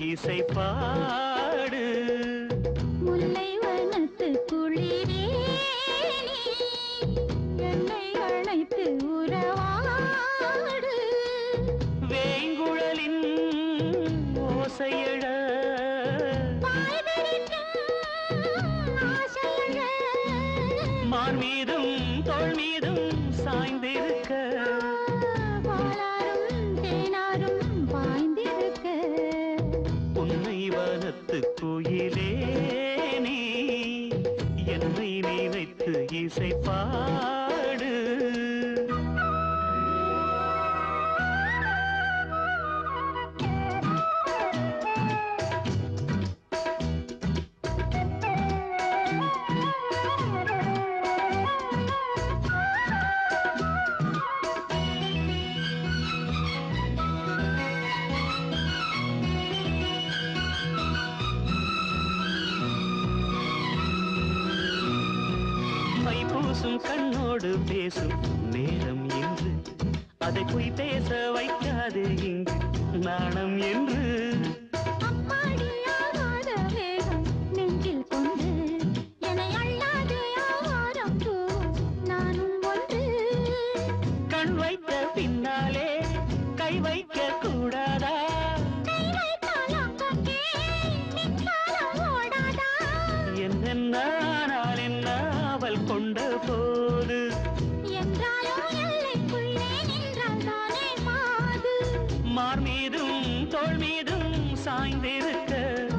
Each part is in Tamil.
இசை பாடு முல்லை வனத்து குளிரே நீ என்னை அழைத்து உறவாடு வேங்குழலின் ஓசையழ மான் மீதும் தோள் மீதும் சாய்ந்திருக்க உன்னை வனத்து குயிலே நீ என்னை நினைத்து இசை பாடு மை பூசும் கண்ணோடு பேசும் நேரம் என்று அதை பொய் பேச வைக்காது இங்கு நாணம் என்று கண் வைத்த பின்னாலே கை வைக்க கூடாதா என்னென்ன ஆனால் என்ன அவள் கொண்ட போது மார் மீதும் தோள் மீதும் சாய்ந்திருக்க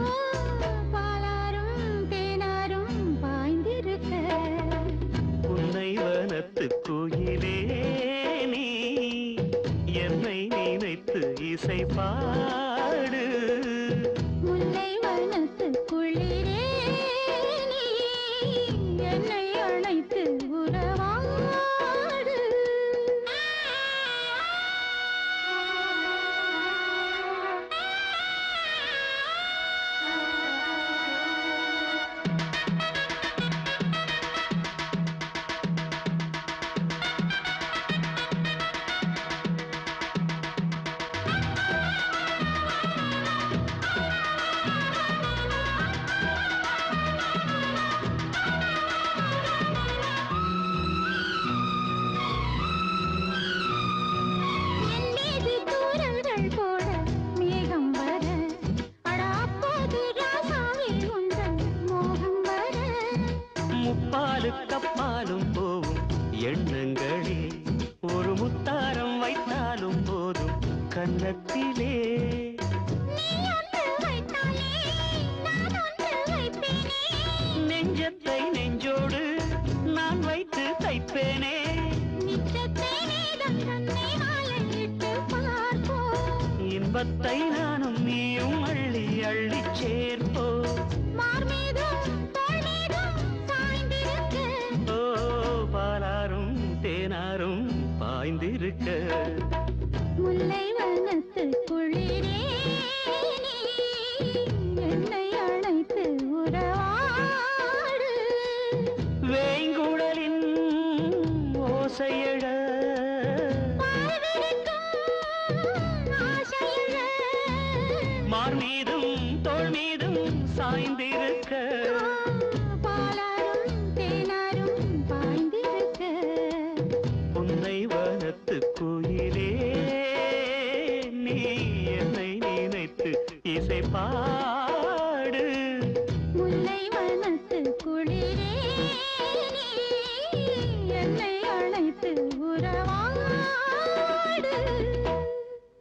உன்னை வனத்து கோயிலே நீ என்னை நினைத்து இசை பாடு முல்லை வனத்து குளிரே நீ என்னை அழைத்து உறவாடு என் மீது தூரல்கள் போட மேகம் வர அட அப்போது ராசாவே உந்தன் மோகம் வர முப்பாலு கப்பாலும் போவும் எண்ணங்களே ஒரு முத்தாரம் வைத்தாலும் போதும் கன்னத்திலே நீ ஒன்று வைத்தாலே நான் ஒன்று வைப்பேனே நெஞ்சத்தை நெஞ்சோடு நான் வைத்து தைப்பேனே நிச்சத்தை நீதம் தன்னை மாலையிட்டு பார்ப்போம் இன்பத்தை நானும் நீயும் அள்ளி அள்ளி சேர்ப்போ மார் மீதும் தோள் மீதும் சாய்ந்திருக்க ஓ பாலாரும் தேனாரும் பாய்ந்திருக்க முல்லை வனத்து குளிரே நீ என்னை அழைத்து உறவாடு வேங்குழலின் ஓசையழ வாழ்விருக்கும் ஆசையுள்ள மார் மீதும் தோள் மீதும் சாய்ந்திருக்க பாலாரும் தேனாரும் பாய்ந்திருக்க உன்னை வனத்து கோயிலே நீ என்னை நினைத்து இசை பாடு